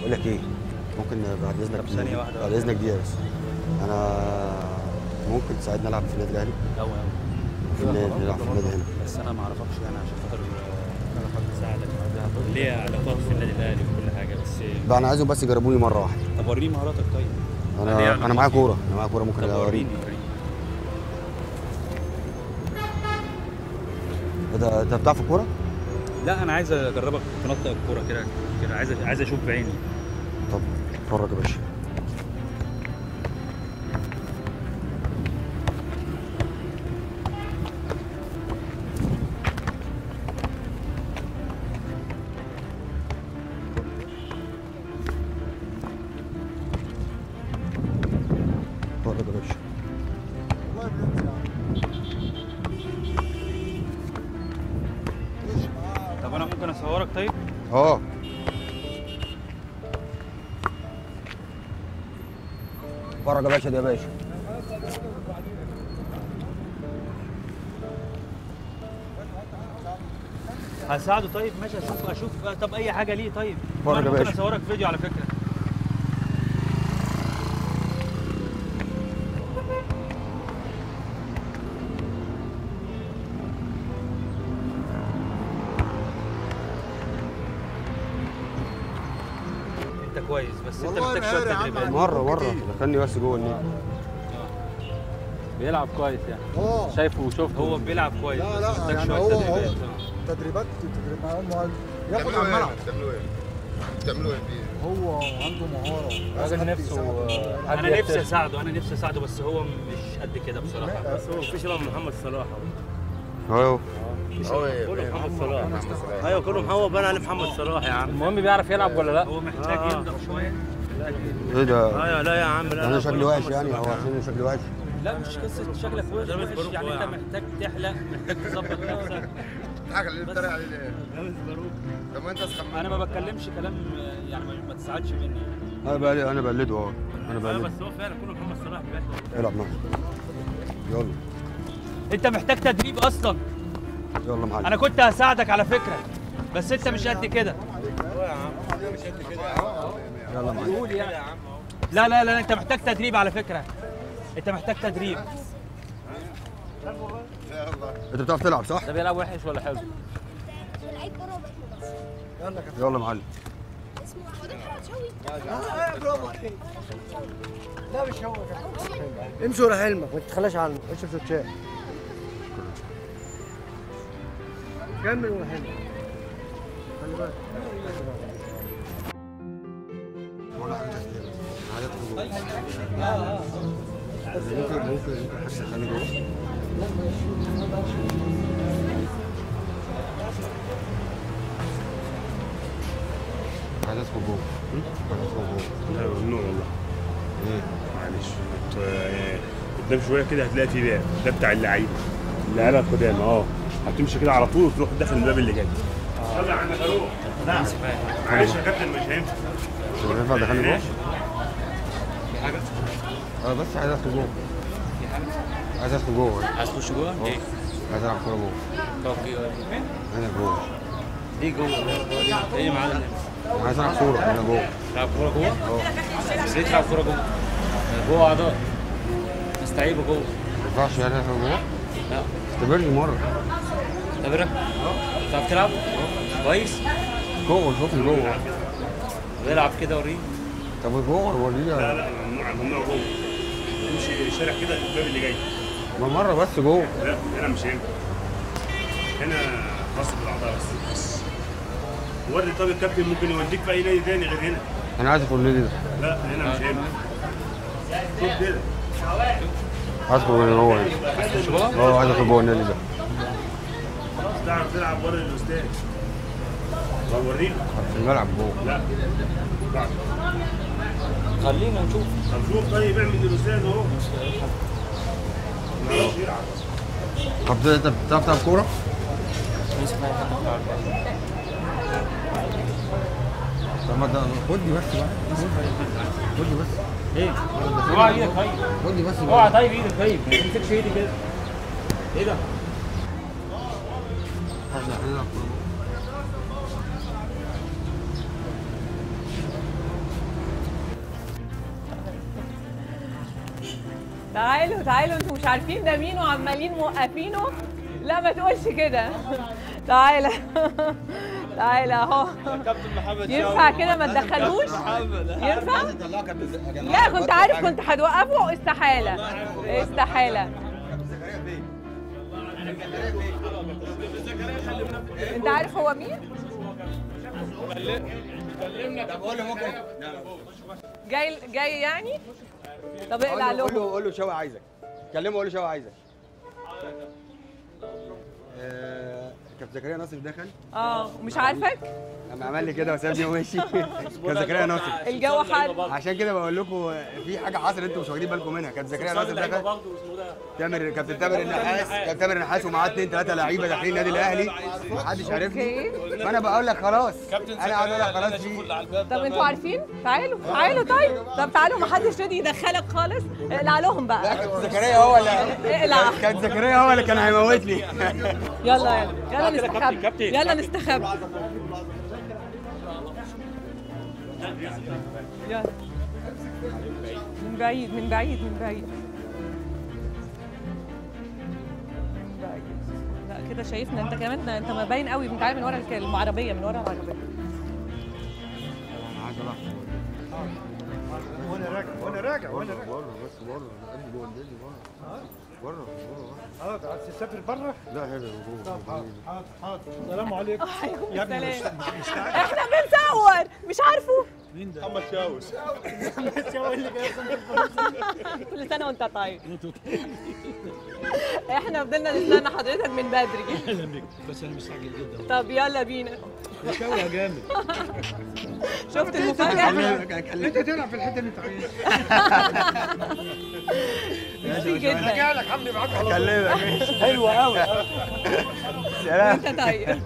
بقول لك ايه ممكن بعد اذنك طب ثانية واحدة. بعد اذنك دقيقه بس انا ممكن تساعدني العب في النادي الاهلي أوي أوي في النادي نلعب في النادي هنا بس انا ما اعرفكش يعني عشان خاطر انا حابب اساعدك ليه علاقات في النادي الاهلي وكل حاجه بس بقى انا عايزهم بس يجربوني مره واحده طب وريني مهاراتك طيب ليه انا يعني؟ انا معايا كوره انا معايا كوره ممكن طب اوريك وريني وريني انت انت بتلعب في الكوره لا انا عايز اجربك تنطق الكوره كده كده عايز عايز اشوف بعيني طب اتفرج يا باشا اتفرج يا باشا طب انا ممكن اصورك طيب اه اتفرج يا باشا دي يا باشا هساعده طيب ماشي اشوف اشوف طب اي حاجه ليه طيب اتفرج أنا يا ممكن باشا. اصورك فيديو على فكره انت كويس بس انت والله محتاج شويه مهاري يا عم. تدريبات مره مره دخلني بس جوه النيل بيلعب كويس يعني اه شايفه وشفته هو بيلعب كويس لا بس لا محتاج يعني شويه هو هو تدريبات تدريبات تدريبات ما هو ياخد بتعملوا على ايه؟ الملعب بتعملوا ايه؟ بتعملوا ايه فيه؟ هو عنده مهاره عايز راجل حد نفسه يساعده. حد انا نفسي يحترف. اساعده انا نفسي اساعده بس هو مش قد كده بصراحه لا، هو في شبه محمد صلاح اهو هو ايه؟ كله فين؟ محمد صلاح محمد صلاح. ايوه كله محمد بان عليه محمد صلاح يا عم المهم بيعرف يلعب ولا لا هو محتاج آه. ينضف شويه ايه ده ايوه لا يا عم لا انا لا، شكلي كله وحش محمد يعني صلاح هو يا عم. عشان شكلي وحش لا مش قصه شكلك وحش ده مش وحش، باروكو يعني انت يعني. محتاج تحلق محتاج تظبط نفسك الحاجه اللي بتتريق عليه ليه؟ طب ما انت اسخن انا ما بتكلمش كلام آه، يعني ما- ما تزعلش مني يعني انا بقلد انا بقلده اه انا ايوه بقلده بس هو فعلا كله محمد صلاح بجد العب معايا يلا انت محتاج تدريب اصلا يلا معلم انا كنت هساعدك على فكره بس انت مش قد كده يلا معلم قول يعني لا لا لا انت محتاج تدريب على فكره انت محتاج تدريب انت بتعرف تلعب صح ده بيلعب وحش ولا حلو لعيب كوره وبقيت مدرس يلا معلم اسمه احمد الحرشاوي امشي ورا حلمك ما تتخلاش عنه اشرف تتشاف كمل ورا حلمك خلي بالك ولا حاجه تسليم عادات ممكن ممكن ممكن حد يخلي جوه عايز ادخل جوه عايز ادخل جوه لا ممنوع والله ايه معلش انت- آه، قدام شويه كده هتلاقي في باب ده بتاع اللعيبه اللعيبه القدام اه هتمشي كده على طول وتروح داخل الباب اللي جاي يلا يا عم فاروق نعم معلش يا كابتن مش هينفع مش هينفع دخلني جوه اه بس عايز ادخل جوه عايز ادخل جوه عايز تخش جوه؟ اه عايز العب كوره جوه اوكي انا جوه ايه جوه؟ ايه يا معلم؟ انا عايز العب كوره انا جوه تلعب كوره جوه؟ اه بس ليه تلعب كوره جوه؟ جوه اعضاء استعيبه جوه ما ينفعش يعني ادخل جوه لا استبرني مره تبرك؟ تعرف تلعب؟ كويس؟ جوه شوفني جوه العب كده وريني طب جوه وريني لا لا ممنوع ممنوع جوه تمشي الشارع كده الباب اللي جاي ما مره بس جوه لا هنا مش هينفع هنا خاص بالاعضاء بس بس وري طب الكابتن ممكن يوديك في اي نادي تاني غير هنا انا عايز ادخل النادي ده لا هنا مش هينفع شوف كده عايز ادخل من جوه يعني. اه عايز ادخل جوه النادي ده خلاص تعرف تلعب ورا الاستاذ طب ورينا في الملعب جوه لا بعد. خلينا نشوف طب شوف طيب اعمل الاستاذ اهو ما يعرفش يلعب طب ده- انت بتعرف تلعب كوره؟ طب ما ده خدني بس بقى خدني بس ايه؟ اوعى ايدك طيب خدني بس اوعى بقى طيب ايدك طيب ما تمسكش ايدي كده ايه ده؟ احنا هنلعب كورة. تعالوا تعالوا انتوا مش عارفين ده مين وعمالين موقفينه لا ما تقولش كده تعالى تعالى اهو كابتن محمد ينفع كده ما تدخلوش ينفع لا كنت عارف كنت هتوقفه استحاله استحاله انت عارف هو مين جاي جاي يعني طب اقلع قول له له قول له شوقي عايزك كلمه قول له شوقي عايزك آه، كابتن زكريا ناصر دخل اه ومش عارفك قام عمل لي كده وسابني ومشي كابتن زكريا ناصر الجو حر عشان كده بقول لكم في حاجه حصلت انتوا مش واخدين بالكم منها كابتن زكريا ناصر دخل برضه اسمه ده تامر كابتن تامر النحاس كابتن تامر النحاس ومعاه اثنين ثلاثه لعيبه داخلين النادي الاهلي محدش عارفني اوكي فانا بقول لك خلاص انا قاعد اقول لك خلاص في طب انتوا عارفين تعالوا تعالوا طيب طب تعالوا ما حدش راضي يدخلك خالص اقلع لهم لا بقى كابتن زكريا هو اللي اقلع كابتن زكريا هو اللي كان هيموتني يلا يلا يلا نستخبى كابتن. يلا نستخبى يلا من بعيد من بعيد من بعيد من بعيد لا كده شايفنا انت كمان ده انت ما باين قوي انت عارف من ورا الك- العربيه من ورا العربيه انا عايز اروح وانا راجع وانا راجع وانا راجع بره بس بره قلبي جوه النادي بره بره بره اه عايز تسافر بره لا هنا جوه حاضر حاضر حاضر السلام عليكم عليكم يا ابني السلام مش مش تعال احنا بنصور مش عارفه مين ده؟ محمد شاوش كل سنه وانت طيب احنا فضلنا نستنى حضرتك من بدري اهلا بك بس انا مستعجل جدا طب يلا بينا شوقي جامد شفت المفاجاه انت تلعب في الحته اللي انت عايزها ميرسي جدا لك حمدي معاك على طول. اكلمك حلوه قوي سلام وانت طيب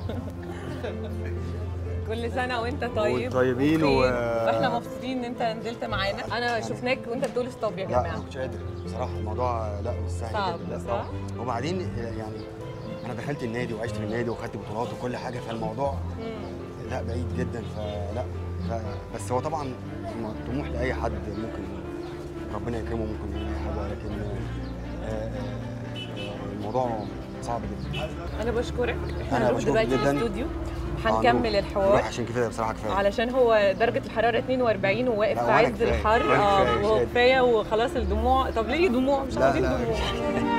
كل سنه وانت طيب وانتم طيبين و- بخير. واحنا مبسوطين ان انت نزلت معانا انا شفناك وانت بتقول ستوب يا لا ما جماعه كنتش قادر بصراحه الموضوع لا مش سهل صعب، جدا لا صح؟ صعب وبعدين يعني انا دخلت النادي وعشت في النادي وخدت بطولات وكل حاجه فالموضوع لا بعيد جدا فلا ف- بس هو طبعا طموح لاي حد ممكن ربنا يكرمه ممكن يعمل اي حاجه ولكن آه، آه، آه، الموضوع صعب جدا انا بشكرك احنا أنا هنروح بشكرك دلوقتي جداً. الاستوديو آه، هنكمل نروح. الحوار نروح عشان كده بصراحه كفايه علشان هو درجة الحرارة 42 وواقف لا، في وأنا عز كفاية. الحر وأنا اه كفاية، مش وهو قادر. كفايه وخلاص الدموع طب ليه دموع مش لا، عاوزين لا. دموع